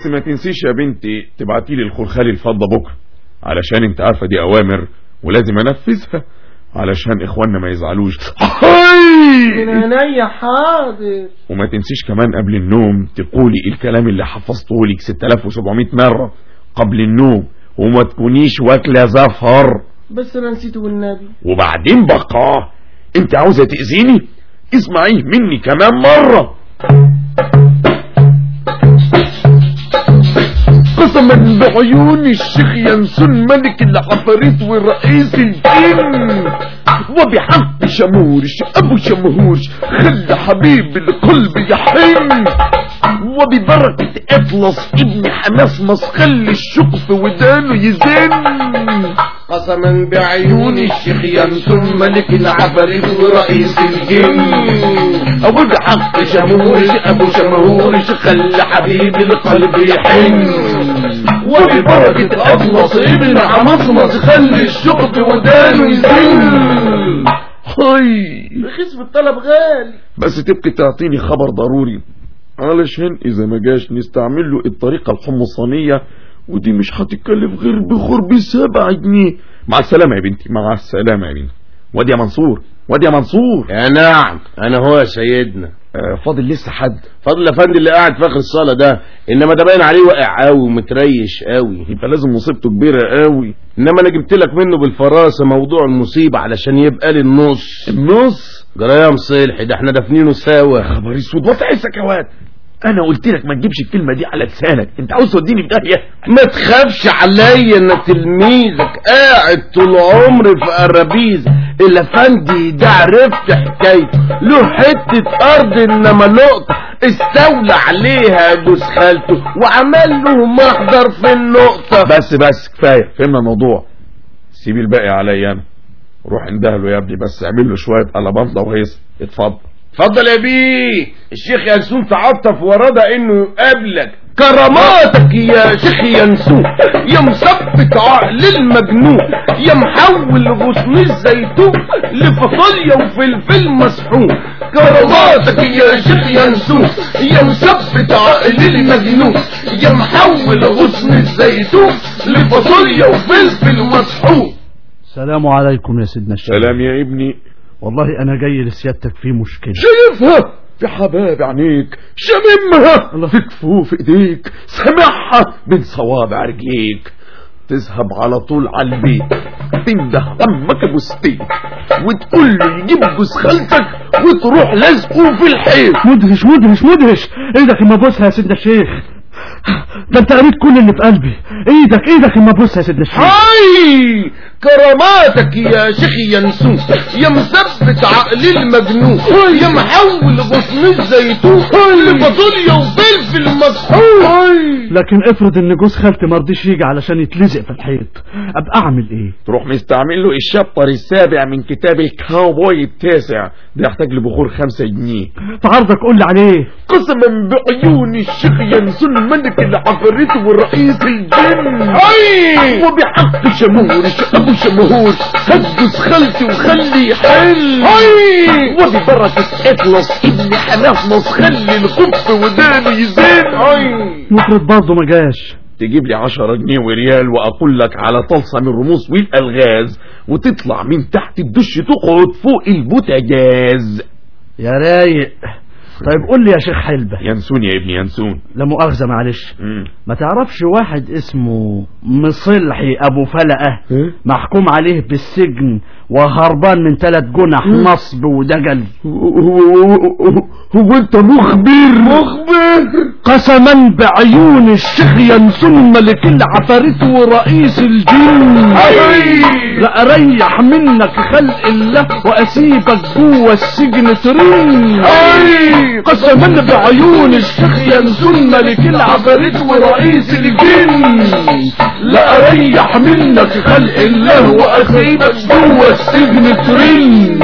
بس ما تنسيش يا بنتي تبعتي لي الخلخال الفضة بكره علشان انت عارفه دي اوامر ولازم انفذها علشان اخواننا ما يزعلوش من عينيا حاضر وما تنسيش كمان قبل النوم تقولي الكلام اللي حفظته لك 6700 مرة قبل النوم وما تكونيش واكله زفر بس انا نسيته والنبي وبعدين بقى انت عاوزه تاذيني اسمعيه مني كمان مره قسما بعيون الشيخ ينسون ملك العفاريت ورئيس الجن وبحق شمورش ابو شمهورش خلى حبيب القلب يحن وببركة اطلس ابن حماسمس خلي الشوق في ودانه يزن قسما بعيون الشيخ ينسون ملك العفاريت ورئيس الجن ابو بحق شمهورش ابو شمهورش خلى حبيب القلب يحن وببركة اطلس ابن حماسمس خلي الشوق في ودانه يزن هاي رخيص في الطلب غالي بس تبقي تعطيني خبر ضروري علشان اذا ما جاش نستعمل له الطريقة الحمصانية ودي مش هتتكلف غير بخرب سبع جنيه مع السلامة يا بنتي مع السلامة يا بنتي وادي يا منصور وادي يا منصور يا نعم انا هو يا سيدنا آه فاضل لسه حد فضل افندي اللي قاعد في اخر الصاله ده انما ده باين عليه واقع قوي ومتريش قوي يبقى لازم مصيبته كبيرة قوي انما انا جبت لك منه بالفراسه موضوع المصيبه علشان يبقى لي النص النص جرام صلحي ده احنا دافنينه سوا خبر اسود وفي سكوات انا قلت لك ما تجيبش الكلمة دي على لسانك انت عاوز توديني في داهية ما تخافش عليا ان تلميذك قاعد طول عمري في قرابيز الافندي ده عرفت حكايته له حتة ارض انما لقطة استولى عليها جوز خالته وعمل له محضر في النقطة بس بس كفاية فهمنا الموضوع سيب الباقي عليا انا روح اندهله يا ابني بس اعمل له شوية قلبانطة وهيص اتفضل اتفضل يا بيه الشيخ ينسون تعطف ورضى انه يقابلك كراماتك يا شيخ ينسون يا مثبت عقل المجنون يا محول غصن الزيتون لفاصوليا وفلفل مسحون كراماتك يا شيخ ينسون يا مثبت عقل المجنون يا محول غصن الزيتون لفاصوليا وفلفل مسحون السلام عليكم يا سيدنا الشيخ سلام يا ابني والله انا جاي لسيادتك في مشكلة شايفها في حباب عينيك شممها الله. في كفوف ايديك سمعها من صوابع رجليك تذهب على طول على البيت تنده عمك ابو ستيك وتقول له يجيب جوز خالتك وتروح لازقه في الحيط مدهش مدهش مدهش ايدك اما بوسها يا سيدنا الشيخ ده انت قريت كل اللي في قلبي ايدك ايدك اما بوسها يا سيدنا الشيخ هاي كراماتك يا شيخ ينسون يا مثبت عقل المجنون يا محول غصن الزيتون لفاصوليا وفلفل مسحون لكن افرض ان جوز خالتي مرضيش يجي علشان يتلزق في الحيط ابقى اعمل ايه تروح مستعمل له الشابتر السابع من كتاب الكاوبوي التاسع ده يحتاج لبخور خمسة جنيه في عرضك قول لي عليه قسما بعيون الشيخ ينسون ملك العفاريت والرئيس الجن هاي وبحق شمهورش ابو شمهور هجز خالتي وخلي حل هاي وببركة اطلس ابن حنفنص خلي الخف ودانه يزن هاي نفرض برضه ما جاش تجيب لي عشرة جنيه وريال واقول لك على طلسة من رموز والالغاز وتطلع من تحت الدش تقعد فوق البوتاجاز يا رايق طيب قول لي يا شيخ حلبة ينسون يا ابني ينسون لا مؤاخذة معلش مم. ما تعرفش واحد اسمه مصلحي ابو فلقة إيه؟ محكوم عليه بالسجن وهربان من ثلاث جنح نصب ودجل هو, هو, هو, هو انت مخبر مخبر قسما بعيون الشيخ ينسون ملك العفاريت ورئيس الجن لا اريح منك خلق الله واسيبك جوه السجن ترين قسما بعيون الشيخ ينسون ملك العفاريت ورئيس الجن لا اريح منك خلق الله واسيبك جوه السجن ترين